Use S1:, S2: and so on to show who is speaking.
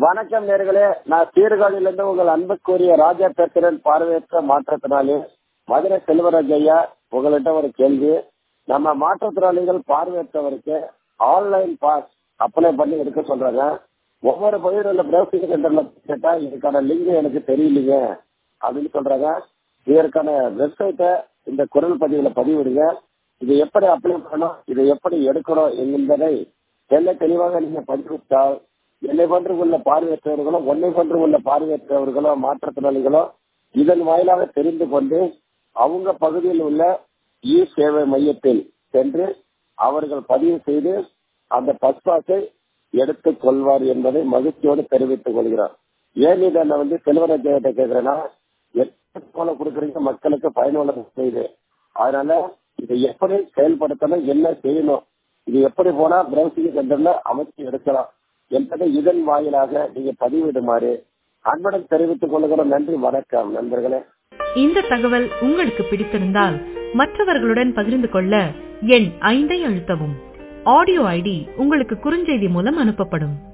S1: வணக்கம் நேர்களே நான் சீர்காழியிலிருந்து உங்கள் அன்புக்குரிய ராஜா பேசுறேன் பார்வையற்ற மாற்றத்தினாலே மதுரை செல்வராஜ் ஐயா உங்கள்கிட்ட ஒரு கேள்வி நம்ம மாற்றுத்திறனாளிகள் பார்வையற்றவருக்கு ஆன்லைன் பாஸ் அப்ளை பண்ணி எடுக்க சொல்றாங்க ஒவ்வொரு பகுதியில் பிரௌசிங் சென்டர்ல கேட்டா இதுக்கான லிங்க் எனக்கு தெரியலீங்க அப்படின்னு சொல்றாங்க இதற்கான வெப்சைட்டை இந்த குரல் பதிவுல பதிவிடுங்க இது எப்படி அப்ளை பண்ணணும் இதை எப்படி எடுக்கணும் என்பதை தெல்ல தெளிவாக நீங்க பதிவிட்டால் என்னை போன்று உள்ள பார்வையற்றவர்களோ ஒன்னை போன்று உள்ள பார்வையற்றவர்களோ மாற்றுத்திறனாளிகளோ இதன் வாயிலாக தெரிந்து கொண்டு அவங்க பகுதியில் உள்ள இ சேவை மையத்தில் சென்று அவர்கள் பதிவு செய்து அந்த பஸ் பாஸை எடுத்துக் கொள்வார் என்பதை மகிழ்ச்சியோடு தெரிவித்துக் கொள்கிறார் ஏன் இதை நான் வந்து செல்வராஜ்கிட்ட கேட்கிறேன்னா எப்படி போல கொடுக்குறீங்க மக்களுக்கு பயனுள்ள செய்து அதனால இதை எப்படி செயல்படுத்தணும் என்ன செய்யணும் இது எப்படி போனா பிரௌசிங் சென்டர்ல அமைச்சு எடுக்கலாம் என்பதை இதன் வாயிலாக நீங்க பதிவிடுமாறு அன்புடன் தெரிவித்துக் கொள்கிறோம் நன்றி வணக்கம் நண்பர்களே
S2: இந்த தகவல் உங்களுக்கு பிடித்திருந்தால் மற்றவர்களுடன் பகிர்ந்து கொள்ள எண் ஐந்தை அழுத்தவும் ஆடியோ ஐடி உங்களுக்கு குறுஞ்செய்தி மூலம் அனுப்பப்படும்